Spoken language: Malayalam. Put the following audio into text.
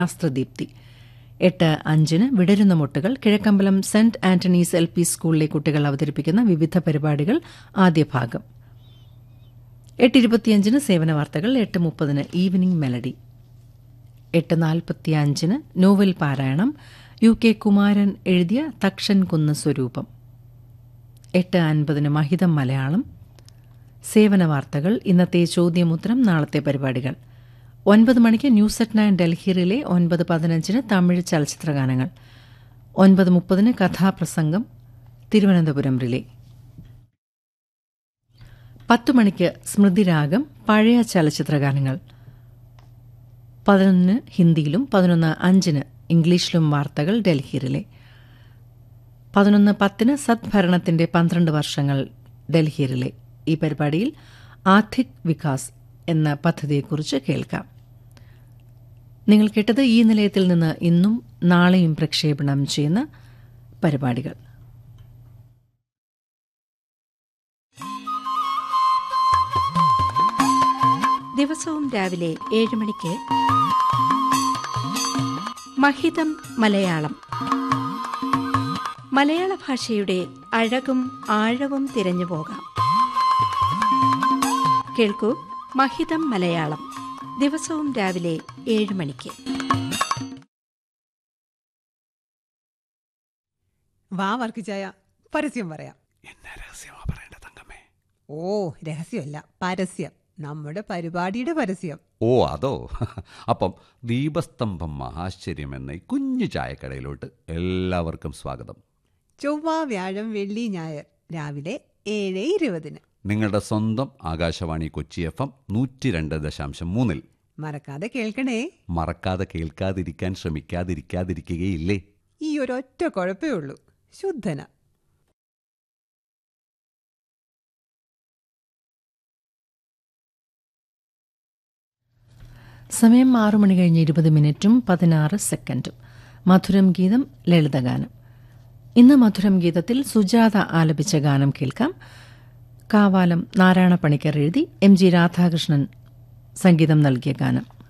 ശാസ്ത്രദീപ്തി എട്ട് അഞ്ചിന് വിടരുന്ന മുട്ടുകൾ Kizhakkambalam saint Antony's L P സ്കൂളിലെ കുട്ടികൾ അവതരിപ്പിക്കുന്ന വിവിധ പരിപാടികൾ ആദ്യ ഭാഗം എട്ട് ഇരുപത്തിയഞ്ചിന് സേവന വാർത്തകൾ എട്ട് മുപ്പതിന് ഈവനിംഗ് മെലഡി എട്ട് നാൽപ്പത്തിയഞ്ചിന് നോവൽ പാരായണം യു കെ കുമാരൻ എഴുതിയ തക്ഷൻ കുന്ന് സ്വരൂപം എട്ട് അൻപതിന് മഹിതം മലയാളം സേവന വാർത്തകൾ ഇന്നത്തെ ചോദ്യമുത്തരം നാളത്തെ പരിപാടികൾ ഒൻപത് മണിക്ക് ന്യൂസ് അറ്റ് നയൻ ഡൽഹിയിലെ ഒൻപത് പതിനഞ്ചിന് തമിഴ് ചലച്ചിത്രഗാനങ്ങൾ ഒൻപത് മുപ്പതിന് കഥാപ്രസംഗം തിരുവനന്തപുരം റിലേ പത്തു മണിക്ക് സ്മൃതിരാഗം പഴയ ചലച്ചിത്രഗാനങ്ങൾ പതിനൊന്നിന് ഹിന്ദിയിലും പതിനൊന്ന് അഞ്ചിന് ഇംഗ്ലീഷിലും വാർത്തകൾ ഡൽഹിയിലെ പതിനൊന്ന് പത്തിന് സദ്ഭരണത്തിന്റെ പന്ത്രണ്ട് വർഷങ്ങൾ ഡൽഹിയിലെ ഈ പരിപാടിയിൽ ആർത്ഥിക് വികാസ് എന്ന പദ്ധതിയെക്കുറിച്ച് കേൾക്കാം നിങ്ങൾ കേട്ടത് ഈ നിലയത്തിൽ നിന്ന് ഇന്നും നാളെയും പ്രക്ഷേപണം ചെയ്യുന്ന പരിപാടികൾ ദിവസവും രാവിലെ ഏഴ് മണിക്ക് മഹിതം മലയാളം മലയാള ഭാഷയുടെ അഴകും ആഴവും തിരഞ്ഞു പോകാം കേൾക്കൂ മഹിതം മലയാളം ദിവസവും രാവിലെ ഏഴ് മണിക്ക് വാ വർക്കിച്ചായ പരസ്യം പറയാം എന്നെ രഹസ്യമാ പറയേണ്ട തങ്കമ്മേ ഓ രഹസ്യമല്ല പരസ്യം നമ്മുടെ പരിപാടിയുടെ പരസ്യം ഓ അതോ അപ്പം ദീപസ്തംഭം മഹാശ്ചര്യം എന്ന ഈ കുഞ്ഞു ചായക്കടയിലോട്ട് എല്ലാവർക്കും സ്വാഗതം ചൊവ്വ വ്യാഴം വെള്ളി ഞായർ രാവിലെ ഏഴ് ഇരുപതിന് നിങ്ങളുടെ സ്വന്തം ആകാശവാണി കൊച്ചി എഫ് എം നൂറ്റി രണ്ട് ദശാംശം മൂന്നിൽ മറക്കാതെ കേൾക്കണേ മറക്കാതെ കേൾക്കാതിരിക്കാൻ ശ്രമിക്കാതിരിക്കാതിരിക്കുകയില്ലേ ഈ ഒരൊറ്റ കുഴപ്പേ ഉള്ളൂ ശുദ്ധന സമയം ആറു മണി കഴിഞ്ഞ് ഇരുപത് മിനിറ്റും പതിനാറ് സെക്കൻഡും മധുരം ഗീതം ലളിതഗാനം ഇന്ന് മധുരം ഗീതത്തിൽ സുജാത ആലപിച്ച ഗാനം കേൾക്കാം കാവാലം നാരായണ പണിക്കർ എഴുതി എം ജി രാധാകൃഷ്ണൻ സംഗീതം നൽകിയ ഗാനം